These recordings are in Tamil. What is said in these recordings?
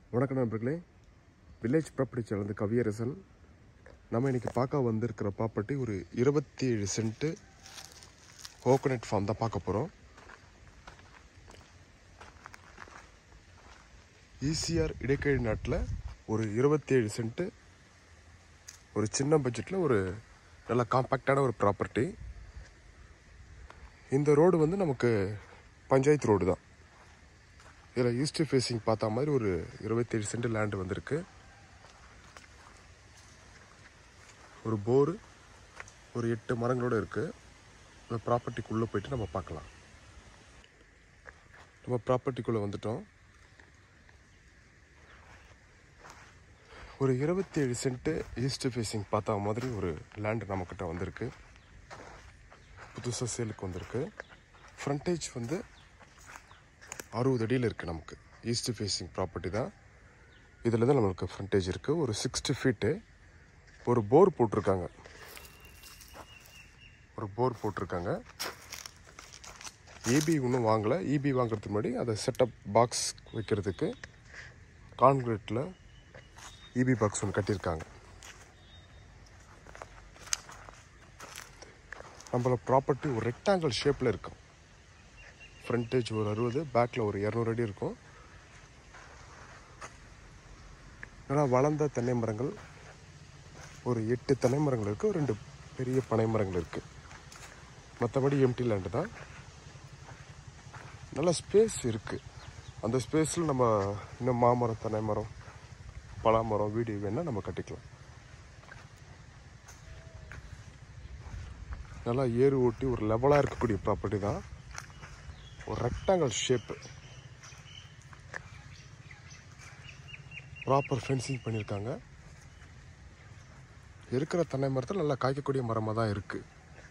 வணக்கம் நண்பர்களே வில்லேஜ் ப்ராப்பர்ட்டி சேனல் கவியரசன் நம்ம இன்னைக்கு பார்க்க வந்திருக்கிற ப்ராப்பர்ட்டி ஒரு இருபத்தி ஏழு சென்ட்டு கோகோனட் ஃபார்ம் தான் பார்க்க போகிறோம் ஈசிஆர் இடைக்கழி நாட்டில் ஒரு இருபத்தேழு சென்ட்டு ஒரு சின்ன பட்ஜெட்டில் ஒரு நல்ல காம்பேக்டான ஒரு ப்ராப்பர்ட்டி இந்த ரோடு வந்து நமக்கு பஞ்சாயத்து ரோடு தான் இதில் ஈஸ்ட் ஃபேஸிங் பார்த்தா மாதிரி ஒரு இருபத்தேழு சென்ட் லேண்டு வந்திருக்கு ஒரு போரு ஒரு எட்டு மரங்களோட இருக்குது இந்த ப்ராப்பர்ட்டிக்குள்ளே போயிட்டு நம்ம பார்க்கலாம் நம்ம ப்ராப்பர்ட்டிக்குள்ளே வந்துட்டோம் ஒரு இருபத்தேழு சென்ட்டு ஈஸ்ட் ஃபேஸிங் பார்த்தா மாதிரி ஒரு லேண்டு நம்மக்கிட்ட வந்திருக்கு புதுசாக சேலுக்கு வந்திருக்கு ஃப்ரண்டேஜ் வந்து அறுபது அடியில் இருக்குது நமக்கு ஈஸ்ட் ஃபேஸிங் ப்ராப்பர்ட்டி தான் இதில் தான் நம்மளுக்கு ஃப்ரண்டேஜ் இருக்குது ஒரு சிக்ஸ்டி ஃபீட்டு ஒரு போர் போட்டிருக்காங்க ஒரு போர் போட்டிருக்காங்க ஏபி இன்னும் வாங்கலை இபி வாங்குறதுக்கு முன்னாடி அதை செட்டப் பாக்ஸ் வைக்கிறதுக்கு கான்கிரீட்டில் இபி பாக்ஸ் ஒன்று கட்டியிருக்காங்க நம்மள ப்ராப்பர்ட்டி ஒரு ரெக்டாங்கிள் ஷேப்பில் இருக்கும் ஃப்ரண்டேஜ் ஒரு அறுபது பேக்கில் ஒரு இரநூறு அடி இருக்கும் நல்லா வளர்ந்த தென்னை மரங்கள் ஒரு எட்டு தென்னை மரங்கள் இருக்குது ரெண்டு பெரிய பனை மரங்கள் இருக்குது மற்றபடி எம்டி லேண்டு தான் நல்ல ஸ்பேஸ் இருக்குது அந்த ஸ்பேஸில் நம்ம இன்னும் மாமரம் தென்னை மரம் பலாமரம் வீடு வேணால் நம்ம கட்டிக்கலாம் நல்லா ஏறு ஓட்டி ஒரு லெவலாக இருக்கக்கூடிய ப்ராப்பர்ட்டி தான் ஒரு ரெக்டாங்கிள் ஷேப்பு ப்ராப்பர் ஃபென்சிங் பண்ணியிருக்காங்க இருக்கிற தென்னை மரத்தில் நல்லா காய்க்கக்கூடிய மரமாக தான் இருக்குது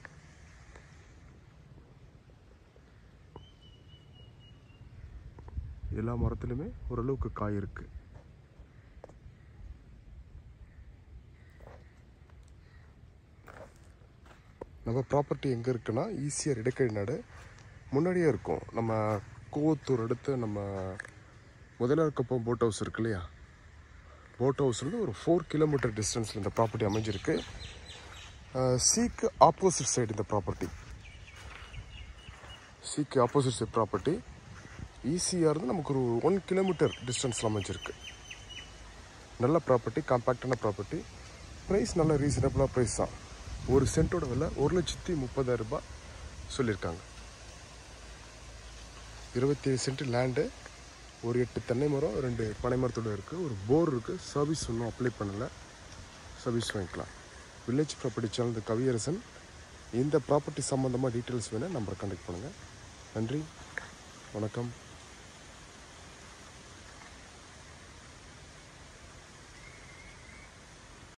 எல்லா மரத்துலையுமே ஓரளவுக்கு காய் இருக்குது நம்ம ப்ராப்பர்ட்டி எங்கே இருக்குன்னா ஈஸியாக இடக்கழி நாடு முன்னாடியே இருக்கும் நம்ம கூவத்தூர் அடுத்து நம்ம முதல்ல இருக்கப்போ போட் ஹவுஸ் இருக்கு இல்லையா போட் ஹவுஸ்லேருந்து ஒரு ஃபோர் கிலோமீட்டர் டிஸ்டன்ஸில் இந்த ப்ராப்பர்ட்டி அமைஞ்சிருக்கு சீக்கு ஆப்போசிட் சைடு இந்த ப்ராப்பர்ட்டி சீக்கு ஆப்போசிட் சைடு ப்ராப்பர்ட்டி ஈஸியாக இருந்து நமக்கு ஒரு ஒன் கிலோமீட்டர் டிஸ்டன்ஸில் அமைஞ்சிருக்கு நல்ல ப்ராப்பர்ட்டி காம்பேக்டான ப்ராப்பர்ட்டி ப்ரைஸ் நல்ல ரீசனபிளாக ப்ரைஸ் தான் ஒரு சென்ட்டோட விலை ஒரு லட்சத்தி முப்பதாயிரம் ரூபாய் சொல்லியிருக்காங்க இருபத்தேழு சென்ட் லேண்டு ஒரு எட்டு தென்னை மரம் ரெண்டு பனை மரத்தோட இருக்குது ஒரு போர் இருக்குது சர்வீஸ் ஒன்றும் அப்ளை பண்ணலை சர்வீஸ் வாங்கிக்கலாம் வில்லேஜ் ப்ராப்பர்ட்டி சேனல் கவியரசன் இந்த ப்ராப்பர்ட்டி சம்மந்தமாக டீட்டெயில்ஸ் வேணால் நம்பரை கான்டாக்ட் பண்ணுங்கள் நன்றி வணக்கம்